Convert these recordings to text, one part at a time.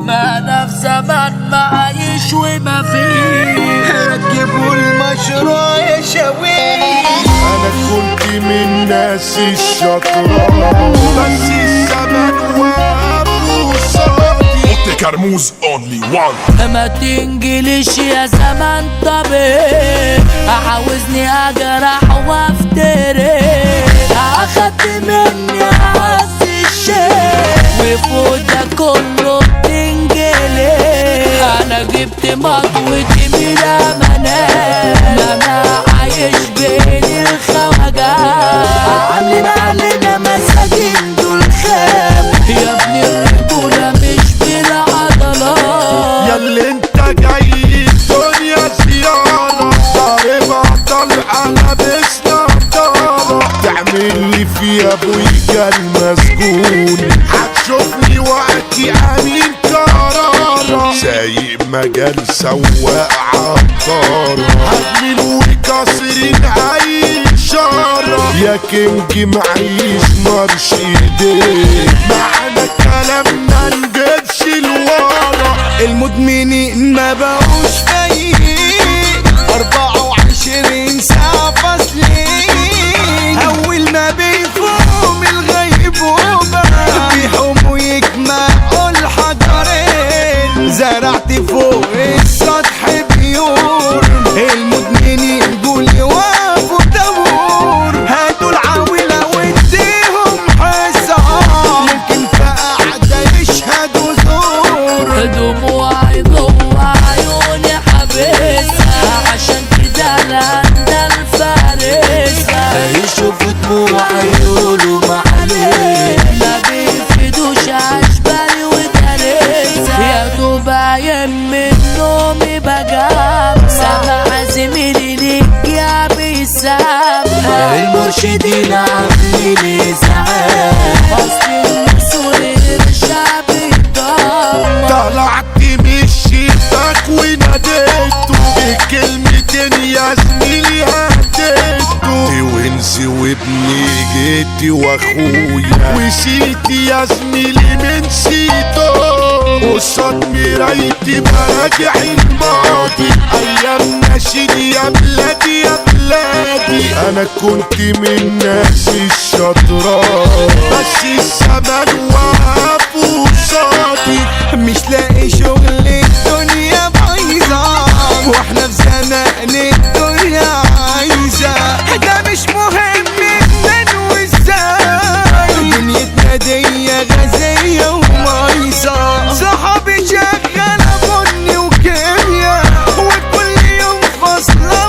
ما انا في زمان ما عايش وما فيه ركبوا المشروع يا شويه انا كنت من ناس الشطرة بس الزمن وابو صادي Monte Carmouze only one ما تنجليش يا زمان طبيعي عاوزني اجرح وافتري اخدت مني اعز الشيء وفوق ده كله بتنجلي انا جبت مطوتي من امانات انا عايش بين الخواجات عاملين علينا مساجين دول خام يا ابني الرجولة مش بالعضلات ياللي انت جاي الدنيا زيارة ضارب طالعة لابس نضارة تعمل لي في ابويا المسجون هتشوفني وقتي امين كرارة سايق مجال سواق عطارة هجمل وكسرين اي اشارة يا كينج معيش مرش ايديك معانا كلامنا نجيبش الورا المدمنين ما بقوش فايقين 24 ساعة فاصلين أول ما بيفوقوا من الغيبوبة بيحوموا يجمعوا الحجرين زرعت فوق السطح بيور المدمنين قول يوقفوا طابور هاتوا العاولة واديهم حصة ممكن في قعدة يشهدوا زور دموعي جوا عيوني حبسها عشان كده انا عند الفارسة يشوفوا دموعي يقولوا معلش ما بيفيدوش عشبالي ودارسها يا دوب عين من نومي بجام سامع زميلي ليك يا بيسامع المرشدين عاملين ازعاج اصل النسور الشعب الضام طلعت من الشباك وناديته بكلمتين يا زميلي هديته ونسي وابني جيتي واخويا وسيتي يا زميلي من سيته قصاد مرايتي براجع الماضي ايام ناشد يا بلادي يا بلادي انا كنت من ناس الشطرات بس الزمن وقف قصادي مش لاقي شغل الدنيا بايظة واحنا في زنقن الدنيا عايزة ده مش مهم منين وازاي دنيتنا دي غازية ومايظة صحابي شغالة بني وكيمياء وكل يوم فاصلة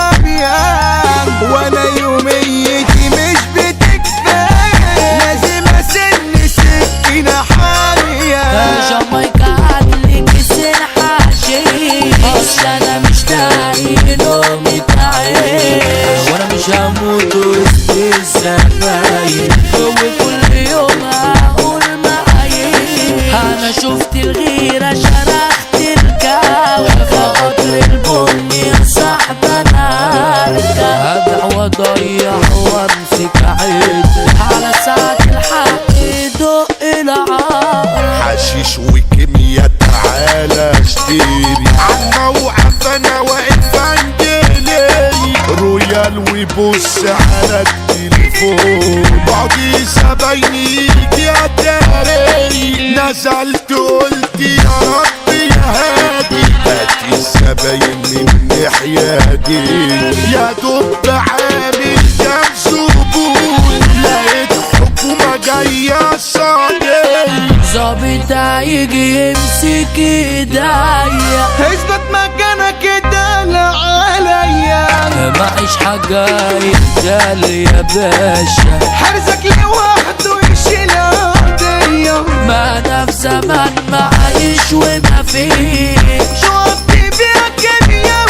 وابيان وانا يوميتي مش بتكفي لازم اسن سكينة حامية جامايكا عدلي كسر حاشي اصل انا مش داعي نومي تعيش وانا مش هموت وسط الزمايل وكل يوم هقول معايش انا شفت الغيرة شرخت الكاوي فقدر البني يا صاحب انا هبيع واضيع وامسك عيد على ساعة الحق دق العار حشيش وكيمياء تعالى اشتري عالموقف انا واقف عندلي رويال ويبص على التليفون بعضي زبايني يجي اتاري نزلت قلت يا رب يا هادي هاتي الزباين من الناحية دي يا دوب عامل كام زبون لقيت حكومة جاية صادق ظابط هيجي يمسك ايديا اثبت مكانك ادال عليا معيش حاجة يتقال يا باشا حرزك لوحده يشيل قضية ما انا في زمان ما عايش وما فيش شفت بيها كيمياء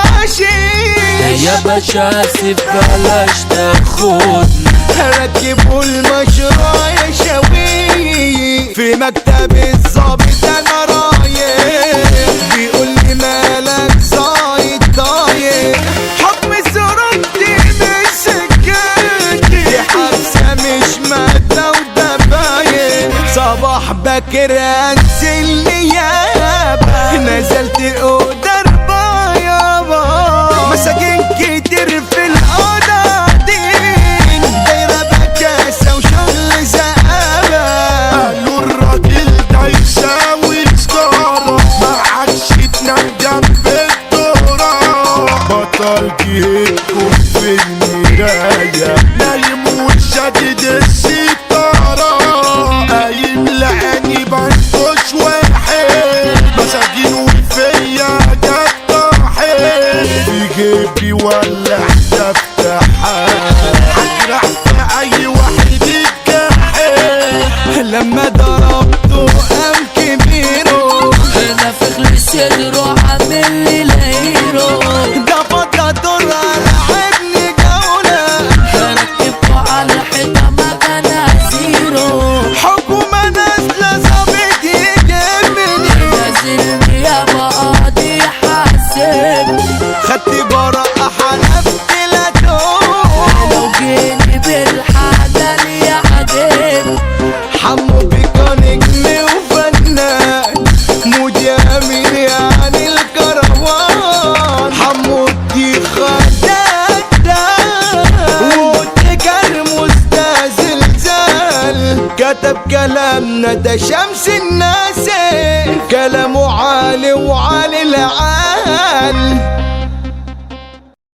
وحشيش يا باشا اسف بلاش تاخدني ركبوا المشروع يا شوي في مكتب الظابط انا رايح بيقول لي مالك زايد ضايق حكم سرقتي مش سكتي دي حادثة مش مادة ودبايق صباح باكر انزل لي يا صدره عامل لي لايرو ده فترة دور لعبني جولة ركبته على الحيطة مكانها زيرو حكومة نازلة ظابط يجيبني نازلني يا بقاضي حاسب خدت براءة حلفت لا توم لو جيني بالحاجة لي عجب حمو بيكا نجم وفنان مودي امين يعني الكروان حمو الديخة دادا وتكر مستزلزال كتب كلامنا ده شمس الناس كلامه عالي وعالي العال